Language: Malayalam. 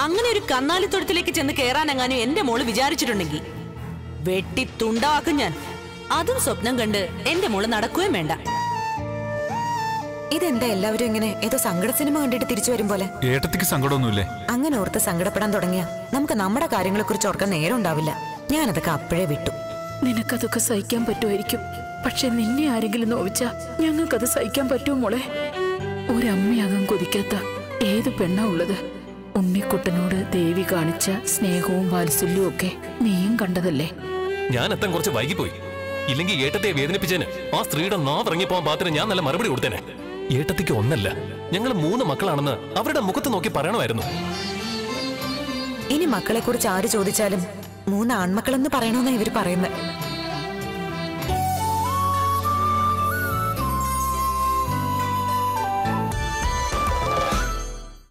അങ്ങനെ ഒരു കന്നാലിത്തൊഴുത്തിലേക്ക് ചെന്ന് കേറാനെങ്ങാനും എന്റെ മോള് വിചാരിച്ചിട്ടുണ്ടെങ്കിൽ വെട്ടി തുണ്ടാക്കും ഞാൻ അതും സ്വപ്നം കണ്ട് എന്റെ മോള് നടക്കുകയും വേണ്ട ഇതെന്താ എല്ലാവരും ഇങ്ങനെ ഏതോ സങ്കട സിനിമ കണ്ടിട്ട് തിരിച്ചു വരും പോലെ ഏട്ടത്തിക്ക് സങ്കടമൊന്നുമില്ലേ അങ്ങനെ ഓർത്ത് സങ്കടപ്പെടാൻ തുടങ്ങിയ നമുക്ക് നമ്മുടെ കാര്യങ്ങളെ കുറിച്ച് ഓർക്കാൻ നേരം ഉണ്ടാവില്ല ഞാനതൊക്കെ അപ്പോഴേ വിട്ടു നിനക്കതൊക്കെ സഹിക്കാൻ പറ്റുമായിരിക്കും പക്ഷെ നിന്നെ ആരെങ്കിലും നോവിച്ചാ ഞങ്ങൾക്കത് സഹിക്കാൻ പറ്റുമോ മോളെ ഒരമ്മയാകാൻ കൊതിക്കാത്ത ഏത് പെണ്ണാ ഉള്ളത് ഉണ്ണിക്കുട്ടനോട് ദേവി കാണിച്ച സ്നേഹവും വാത്സല്യവും ഒക്കെ നീയും കണ്ടതല്ലേ ഞാൻ എത്താൻ കുറച്ച് വൈകിപ്പോയി ഇല്ലെങ്കിൽ ഏട്ടത്തെ വേദനിപ്പിച്ചേന് ആ സ്ത്രീയുടെ നാവിറങ്ങി പോകാൻ പാത്തിന് ഞാൻ നല്ല മറുപടി കൊടുത്തേനെ ഏട്ടത്തിക്ക് ഒന്നല്ല ഞങ്ങൾ മൂന്ന് മക്കളാണെന്ന് അവരുടെ മുഖത്ത് നോക്കി പറയണമായിരുന്നു ഇനി മക്കളെ കുറിച്ച് ആര് ചോദിച്ചാലും മൂന്ന് ആൺമക്കളെന്ന് പറയണമെന്നാ ഇവര് പറയുന്നത്